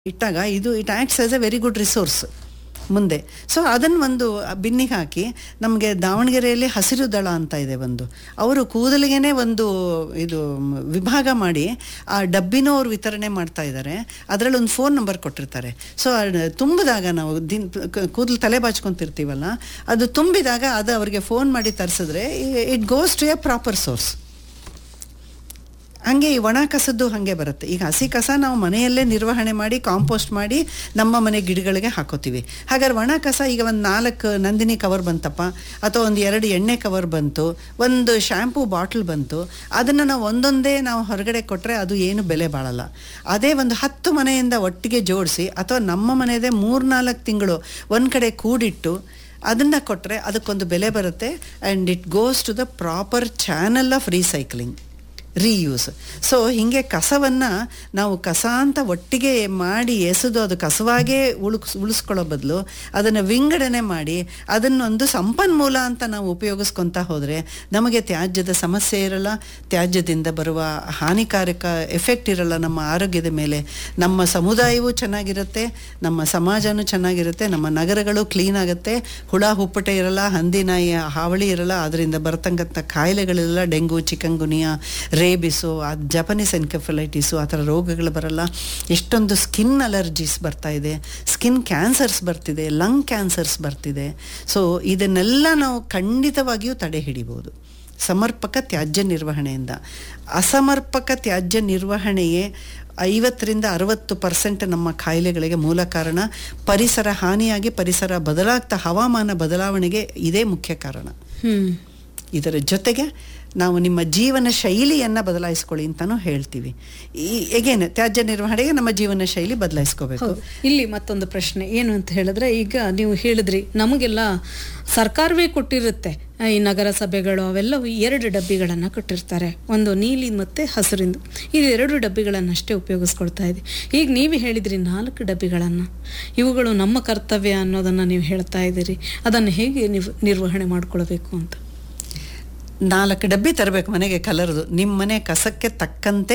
ಇಟ್ಟಾಗ ಇದು it acts as a very good resource ಮುಂದೆ ಸೊ ಅದನ್ನು ಒಂದು ಬಿನ್ನಿಗೆ ಹಾಕಿ ನಮಗೆ ದಾವಣಗೆರೆಯಲ್ಲಿ ಹಸಿರು ದಳ ಅಂತ ಇದೆ ಒಂದು ಅವರು ಕೂದಲಿಗೆನೆ ಒಂದು ಇದು ಮ್, ವಿಭಾಗ ಮಾಡಿ ಆ ಡಬ್ಬಿನೂ ಅವ್ರು ವಿತರಣೆ ಮಾಡ್ತಾ ಇದ್ದಾರೆ ಅದರಲ್ಲಿ ಒಂದು ಫೋನ್ ನಂಬರ್ ಕೊಟ್ಟಿರ್ತಾರೆ ಸೊ ತುಂಬಿದಾಗ ನಾವು ದಿನ ಕೂದಲು ತಲೆ ಬಾಚ್ಕೊಂತಿರ್ತೀವಲ್ಲ ಅದು ತುಂಬಿದಾಗ ಅದು ಅವರಿಗೆ ಫೋನ್ ಮಾಡಿ ತರಿಸಿದ್ರೆ it goes to a proper source ಹಂಗೆ ಈ ಒಣ ಕಸದ್ದು ಹಾಗೆ ಬರುತ್ತೆ ಈಗ ಹಸಿ ಕಸ ನಾವು ಮನೆಯಲ್ಲೇ ನಿರ್ವಹಣೆ ಮಾಡಿ ಕಾಂಪೋಸ್ಟ್ ಮಾಡಿ ನಮ್ಮ ಮನೆ ಗಿಡಗಳಿಗೆ ಹಾಕೋತೀವಿ ಹಾಗಾದ್ರೆ ಒಣ ಕಸ ಈಗ ಒಂದು ನಾಲ್ಕು ನಂದಿನಿ ಕವರ್ ಬಂತಪ್ಪ ಅಥವಾ ಒಂದು ಎರಡು ಎಣ್ಣೆ ಕವರ್ ಬಂತು ಒಂದು ಶ್ಯಾಂಪೂ ಬಾಟ್ಲ್ ಬಂತು ಅದನ್ನು ನಾವು ಒಂದೊಂದೇ ನಾವು ಹೊರಗಡೆ ಕೊಟ್ಟರೆ ಅದು ಏನು ಬೆಲೆ ಬಾಳಲ್ಲ ಅದೇ ಒಂದು ಹತ್ತು ಮನೆಯಿಂದ ಒಟ್ಟಿಗೆ ಜೋಡಿಸಿ ಅಥವಾ ನಮ್ಮ ಮನೆಯದೇ ಮೂರ್ನಾಲ್ಕು ತಿಂಗಳು ಒಂದು ಕಡೆ ಕೂಡಿಟ್ಟು ಅದನ್ನು ಕೊಟ್ಟರೆ ಅದಕ್ಕೊಂದು ಬೆಲೆ ಬರುತ್ತೆ and it goes to the proper channel of recycling reuse so ಹೀಗೆ ಕಸವನ್ನು ನಾವು ಕಸ ಅಂತ ಒಟ್ಟಿಗೆ ಮಾಡಿ ಎಸೆದು ಅದು ಕಸವಾಗೇ ಉಳುಕ್ಸ್ ಉಳಿಸ್ಕೊಳ್ಳೋ ಬದಲು ಅದನ್ನು ವಿಂಗಡಣೆ ಮಾಡಿ ಅದನ್ನೊಂದು ಸಂಪನ್ಮೂಲ ಅಂತ ನಾವು ಉಪಯೋಗಿಸ್ಕೊತಾ ಹೋದರೆ ನಮಗೆ ತ್ಯಾಜ್ಯದ ಸಮಸ್ಯೆ ಇರಲ್ಲ ತ್ಯಾಜ್ಯದಿಂದ ಬರುವ ಹಾನಿಕಾರಕ ಎಫೆಕ್ಟ್ ಇರಲ್ಲ ನಮ್ಮ ಆರೋಗ್ಯದ ಮೇಲೆ ನಮ್ಮ ಸಮುದಾಯವೂ ಚೆನ್ನಾಗಿರುತ್ತೆ ನಮ್ಮ ಸಮಾಜನೂ ಚೆನ್ನಾಗಿರುತ್ತೆ ನಮ್ಮ ನಗರಗಳು ಕ್ಲೀನ್ ಆಗುತ್ತೆ ಹುಳ ಹುಪ್ಪಟೆ ಇರಲ್ಲ ಹಂದಿನಾಯಿ ಹಾವಳಿ ಇರಲ್ಲ ಅದರಿಂದ ಬರ್ತಕ್ಕಂಥ ಕಾಯಿಲೆಗಳಿರಲ್ಲ ಡೆಂಗು ಚಿಕನ್ಗುನಿಯಾ ರೇಬಿಸು ಆ ಜಪನೀಸ್ ಎನ್ಕೆಫಲೈಟಿಸು ಆ ಥರ ರೋಗಗಳು ಬರಲ್ಲ ಎಷ್ಟೊಂದು ಸ್ಕಿನ್ ಅಲರ್ಜೀಸ್ ಬರ್ತಾ ಇದೆ ಸ್ಕಿನ್ ಕ್ಯಾನ್ಸರ್ಸ್ ಬರ್ತಿದೆ ಲಂಗ್ ಕ್ಯಾನ್ಸರ್ಸ್ ಬರ್ತಿದೆ ಸೊ ಇದನ್ನೆಲ್ಲ ನಾವು ಖಂಡಿತವಾಗಿಯೂ ತಡೆ ಹಿಡಿಬೋದು ಸಮರ್ಪಕ ತ್ಯಾಜ್ಯ ನಿರ್ವಹಣೆಯಿಂದ ಅಸಮರ್ಪಕ ತ್ಯಾಜ್ಯ ನಿರ್ವಹಣೆಯೇ ಐವತ್ತರಿಂದ ಅರವತ್ತು ಪರ್ಸೆಂಟ್ ನಮ್ಮ ಕಾಯಿಲೆಗಳಿಗೆ ಮೂಲ ಕಾರಣ ಪರಿಸರ ಹಾನಿಯಾಗಿ ಪರಿಸರ ಬದಲಾಗ್ತಾ ಹವಾಮಾನ ಬದಲಾವಣೆಗೆ ಇದೇ ಮುಖ್ಯ ಕಾರಣ ಹ್ಮ್ ಇದರ ಜೊತೆಗೆ ನಾವು ನಿಮ್ಮ ಜೀವನ ಶೈಲಿಯನ್ನು ಬದಲಾಯಿಸ್ಕೊಳ್ಳಿ ಅಂತಾನೂ ಹೇಳ್ತೀವಿ ಈ ಎಗೇನ್ ತ್ಯಾಜ್ಯ ನಿರ್ವಹಣೆಗೆ ನಮ್ಮ ಜೀವನ ಶೈಲಿ ಬದಲಾಯಿಸ್ಕೋಬೇಕು ಹೌದು ಇಲ್ಲಿ ಮತ್ತೊಂದು ಪ್ರಶ್ನೆ ಏನು ಅಂತ ಹೇಳಿದ್ರೆ ಈಗ ನೀವು ಹೇಳಿದ್ರಿ ನಮಗೆಲ್ಲ ಸರ್ಕಾರವೇ ಕೊಟ್ಟಿರುತ್ತೆ ಆ, ಈ ನಗರ ಸಭೆಗಳು ಅವೆಲ್ಲವೂ ಎರಡು ಡಬ್ಬಿಗಳನ್ನು ಕೊಟ್ಟಿರ್ತಾರೆ ಒಂದು ನೀಲಿ ಮತ್ತು ಹಸಿರಿಂದು ಇದು ಎರಡು ಡಬ್ಬಿಗಳನ್ನಷ್ಟೇ ಉಪಯೋಗಿಸ್ಕೊಳ್ತಾ ಇದೆ ಈಗ ನೀವು ಹೇಳಿದ್ರಿ ನಾಲ್ಕು ಡಬ್ಬಿಗಳನ್ನು ಇವುಗಳು ನಮ್ಮ ಕರ್ತವ್ಯ ಅನ್ನೋದನ್ನು ನೀವು ಹೇಳ್ತಾ ಇದ್ದೀರಿ ಅದನ್ನು ಹೇಗೆ ನೀವು ನಿರ್ವಹಣೆ ಮಾಡ್ಕೊಳ್ಬೇಕು ಅಂತ ನಾಲ್ಕು ಡಬ್ಬಿ ತರಬೇಕು ಮನೆಗೆ ಕಲರ್ದು ನಿಮ್ಮ ಮನೆ ಕಸಕ್ಕೆ ತಕ್ಕಂತೆ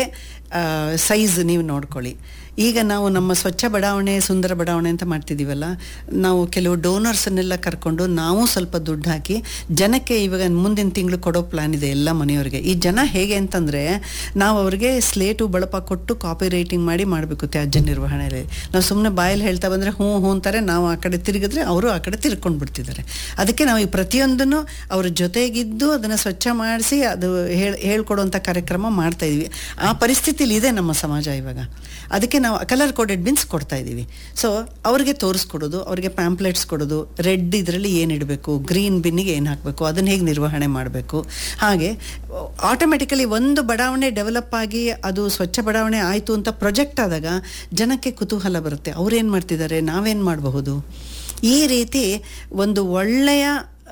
ಸೈಜ್ ನೀವು ನೋಡ್ಕೊಳ್ಳಿ ಈಗ ನಾವು ನಮ್ಮ ಸ್ವಚ್ಛ ಬಡಾವಣೆ ಸುಂದರ ಬಡಾವಣೆ ಅಂತ ಮಾಡ್ತಿದ್ದೀವಲ್ಲ ನಾವು ಕೆಲವು ಡೋನರ್ಸನ್ನೆಲ್ಲ ಕರ್ಕೊಂಡು ನಾವು ಸ್ವಲ್ಪ ದುಡ್ಡು ಹಾಕಿ ಜನಕ್ಕೆ ಇವಾಗ ಮುಂದಿನ ತಿಂಗಳು ಕೊಡೋ ಪ್ಲ್ಯಾನ್ ಇದೆ ಎಲ್ಲ ಮನೆಯವರಿಗೆ ಈ ಜನ ಹೇಗೆ ಅಂತಂದರೆ ನಾವು ಅವ್ರಿಗೆ ಸ್ಲೇಟು ಬಳಪ ಕೊಟ್ಟು ಕಾಪಿ ರೈಟಿಂಗ್ ಮಾಡಿ ಮಾಡಬೇಕು ತ್ಯಾಜ್ಯ ನಿರ್ವಹಣೆಯಲ್ಲಿ ನಾವು ಸುಮ್ಮನೆ ಬಾಯಲ್ಲಿ ಹೇಳ್ತಾ ಬಂದರೆ ಹ್ಞೂ ಹ್ಞೂ ಅಂತಾರೆ ನಾವು ಆ ಕಡೆ ತಿರುಗಿದ್ರೆ ಅವರು ಆ ಕಡೆ ತಿರ್ಕೊಂಡು ಬಿಡ್ತಿದ್ದಾರೆ ಅದಕ್ಕೆ ನಾವು ಈ ಪ್ರತಿಯೊಂದನ್ನು ಅವ್ರ ಜೊತೆಗಿದ್ದು ಅದನ್ನು ಸ್ವಚ್ಛ ಮಾಡಿಸಿ ಅದು ಹೇಳ್ ಹೇಳ್ಕೊಡುವಂಥ ಕಾರ್ಯಕ್ರಮ ಮಾಡ್ತಾ ಇದೀವಿ ಆ ಪರಿಸ್ಥಿತಿಲಿ ಇದೆ ನಮ್ಮ ಸಮಾಜ ಇವಾಗ ಅದಕ್ಕೆ ನಾವು ಕಲರ್ ಕೋಡೆಡ್ ಬಿನ್ಸ್ ಕೊಡ್ತಾ ಇದ್ದೀವಿ ಸೊ ಅವ್ರಿಗೆ ತೋರಿಸ್ಕೊಡೋದು ಅವ್ರಿಗೆ ಪ್ಯಾಂಪ್ಲೆಟ್ಸ್ ಕೊಡೋದು ರೆಡ್ ಇದರಲ್ಲಿ ಏನು ಇಡಬೇಕು ಗ್ರೀನ್ ಬಿನ್ನಿಗೆ ಏನು ಹಾಕಬೇಕು ಅದನ್ನು ಹೇಗೆ ನಿರ್ವಹಣೆ ಮಾಡಬೇಕು ಹಾಗೆ ಆಟೋಮೆಟಿಕಲಿ ಒಂದು ಬಡಾವಣೆ ಡೆವಲಪ್ ಆಗಿ ಅದು ಸ್ವಚ್ಛ ಬಡಾವಣೆ ಆಯಿತು ಅಂತ ಪ್ರೊಜೆಕ್ಟ್ ಆದಾಗ ಜನಕ್ಕೆ ಕುತೂಹಲ ಬರುತ್ತೆ ಅವ್ರೇನು ಮಾಡ್ತಿದ್ದಾರೆ ನಾವೇನು ಮಾಡಬಹುದು ಈ ರೀತಿ ಒಂದು ಒಳ್ಳೆಯ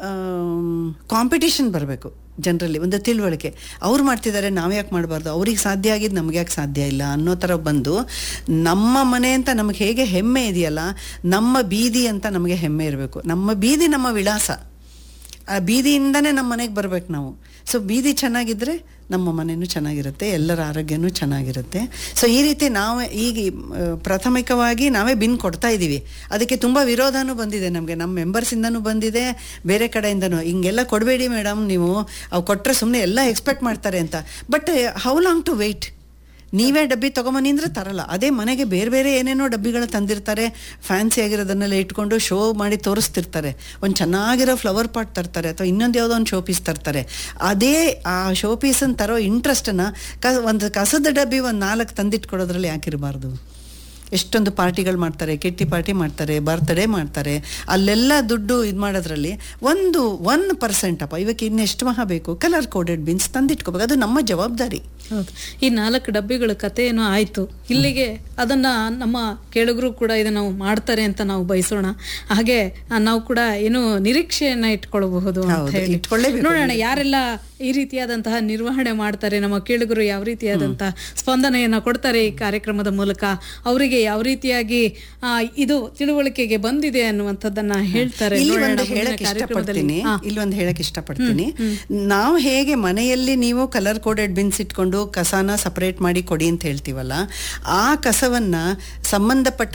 ಕಾಂಪಿಟಿಷನ್ ಬರಬೇಕು ಜನರಲ್ಲಿ ಒಂದು ತಿಳುವಳಿಕೆ ಅವ್ರು ಮಾಡ್ತಿದ್ದಾರೆ ನಾವು ಯಾಕೆ ಮಾಡಬಾರ್ದು ಅವ್ರಿಗೆ ಸಾಧ್ಯ ಆಗಿದ್ದು ನಮ್ಗೆ ಯಾಕೆ ಸಾಧ್ಯ ಇಲ್ಲ ಅನ್ನೋ ಥರ ಬಂದು ನಮ್ಮ ಮನೆ ಅಂತ ನಮಗೆ ಹೇಗೆ ಹೆಮ್ಮೆ ಇದೆಯಲ್ಲ ನಮ್ಮ ಬೀದಿ ಅಂತ ನಮಗೆ ಹೆಮ್ಮೆ ಇರಬೇಕು ನಮ್ಮ ಬೀದಿ ನಮ್ಮ ವಿಳಾಸ ಆ ಬೀದಿಯಿಂದನೇ ನಮ್ಮ ಮನೆಗೆ ಬರ್ಬೇಕು ನಾವು ಸೊ ಬೀದಿ ಚೆನ್ನಾಗಿದ್ದರೆ ನಮ್ಮ ಮನೆಯೂ ಚೆನ್ನಾಗಿರುತ್ತೆ ಎಲ್ಲರ ಆರೋಗ್ಯನೂ ಚೆನ್ನಾಗಿರುತ್ತೆ ಸೊ ಈ ರೀತಿ ನಾವು ಈಗ ಈ, ಆ, ಪ್ರಾಥಮಿಕವಾಗಿ ನಾವೇ ಬಿನ್ ಕೊಡ್ತಾ ಇದ್ದೀವಿ ಅದಕ್ಕೆ ತುಂಬ ವಿರೋಧನೂ ಬಂದಿದೆ ನಮಗೆ ನಮ್ಮ ಮೆಂಬರ್ಸಿಂದನೂ ಬಂದಿದೆ ಬೇರೆ ಕಡೆಯಿಂದನೂ ಹಿಂಗೆಲ್ಲ ಕೊಡಬೇಡಿ ಮೇಡಮ್ ನೀವು ಅವು ಕೊಟ್ಟರೆ ಸುಮ್ಮನೆ ಎಲ್ಲ ಎಕ್ಸ್ಪೆಕ್ಟ್ ಮಾಡ್ತಾರೆ ಅಂತ but how long to wait ನೀವೇ ಡಬ್ಬಿ ತೊಗೊಂಬನ್ನಿ ಅಂದರೆ ತರಲ್ಲ ಅದೇ ಮನೆಗೆ ಬೇರೆ ಬೇರೆ ಏನೇನೋ ಡಬ್ಬಿಗಳು ತಂದಿರ್ತಾರೆ ಫ್ಯಾನ್ಸಿ ಆಗಿರೋದನ್ನೆಲ್ಲ ಇಟ್ಕೊಂಡು ಶೋ ಮಾಡಿ ತೋರಿಸ್ತಿರ್ತಾರೆ ಒಂದು ಚೆನ್ನಾಗಿರೋ ಫ್ಲವರ್ ಪಾಟ್ ತರ್ತಾರೆ ಅಥವಾ ಇನ್ನೊಂದು ಯಾವುದೋ ಒಂದು ಶೋ ಪೀಸ್ ತರ್ತಾರೆ ಅದೇ ಆ ಶೋ ಪೀಸನ್ನು ತರೋ ಇಂಟ್ರೆಸ್ಟನ್ನು ಕ ಒಂದು ಕಸದ ಡಬ್ಬಿ ಒಂದು ನಾಲ್ಕು ತಂದಿಟ್ಕೊಡೋದ್ರಲ್ಲಿ ಯಾಕಿರಬಾರ್ದು ಎಷ್ಟೊಂದು ಪಾರ್ಟಿಗಳು ಮಾಡ್ತಾರೆ ಕೆಟ್ಟಿ ಪಾರ್ಟಿ ಮಾಡ್ತಾರೆ ಬರ್ತ್ಡೇ ಮಾಡ್ತಾರೆ ಅಲ್ಲೆಲ್ಲ ದುಡ್ಡು ಇದು ಮಾಡೋದ್ರಲ್ಲಿ ಒಂದು ಒನ್ ಪರ್ಸೆಂಟ್ ಅಪ್ಪ ಇವಕ್ಕೆ ಇನ್ನೆಷ್ಟು ಮಹಾ ಬೇಕು ಕಲರ್ ಕೋಡೆಡ್ ಬಿನ್ಸ್ ತಂದಿಟ್ಕೋಬೇಕು ಅದು ನಮ್ಮ ಜವಾಬ್ದಾರಿ ಹೌದು ಈ ನಾಲ್ಕು ಡಬ್ಬಿಗಳ ಕತೆ ಏನೋ ಆಯ್ತು ಇಲ್ಲಿಗೆ ಅದನ್ನ ನಮ್ಮ ಕೇಳುಗರು ಕೂಡ ಇದನ್ನ ನಾವು ಮಾಡ್ತಾರೆ ಅಂತ ನಾವು ಬಯಸೋಣ ಹಾಗೆ ಆ, ನಾವು ಕೂಡ ಏನು ನಿರೀಕ್ಷೆಯನ್ನ ಇಟ್ಕೊಳ್ಬಹುದು ಅಂತ ಹೌದು, ಹೇಳಿ ಇಟ್ಕೊಳ್ಳೇಬೇಕು. ನೋಡೋಣ ಯಾರೆಲ್ಲ ಈ ರೀತಿಯಾದಂತಹ ನಿರ್ವಹಣೆ ಮಾಡ್ತಾರೆ ನಮ್ಮ ಕೇಳುಗರು ಯಾವ ರೀತಿಯಾದಂತಹ ಸ್ಪಂದನೆಯನ್ನ ಕೊಡ್ತಾರೆ ಈ ಕಾರ್ಯಕ್ರಮದ ಮೂಲಕ ಅವರಿಗೆ ಯಾವ ರೀತಿಯಾಗಿ ಆ, ಇದು ತಿಳುವಳಿಕೆಗೆ ಬಂದಿದೆ ಅನ್ನುವಂಥದ್ದನ್ನ ಹೇಳ್ತಾರೆ ಇಲ್ಲಿ ನೋಡೋಣ ಒಂದು ಮುಂದಿನ ಹೇಳಕ್ ಕಾರ್ಯಕ್ರಮದಲ್ಲಿ. ಇಷ್ಟಪಡ್ತೀನಿ ಹಾ. ಇಲ್ಲಿ ಒಂದು ಹೇಳಕ್ ಇಷ್ಟಪಡ್ತೀನಿ ನಾವು ಹೇಗೆ ಮನೆಯಲ್ಲಿ ನೀವು ಕಲರ್ ಕೋಡೆಡ್ ಬಿನ್ಸ್ ಇಟ್ಕೊಂಡು ಕಸನ ಸಪರೇಟ್ ಮಾಡಿ ಕೊಡಿ ಅಂತ ಹೇಳ್ತೀವಲ್ಲ ಆ ಕಸವನ್ನ ಸಂಬಂಧಪಟ್ಟ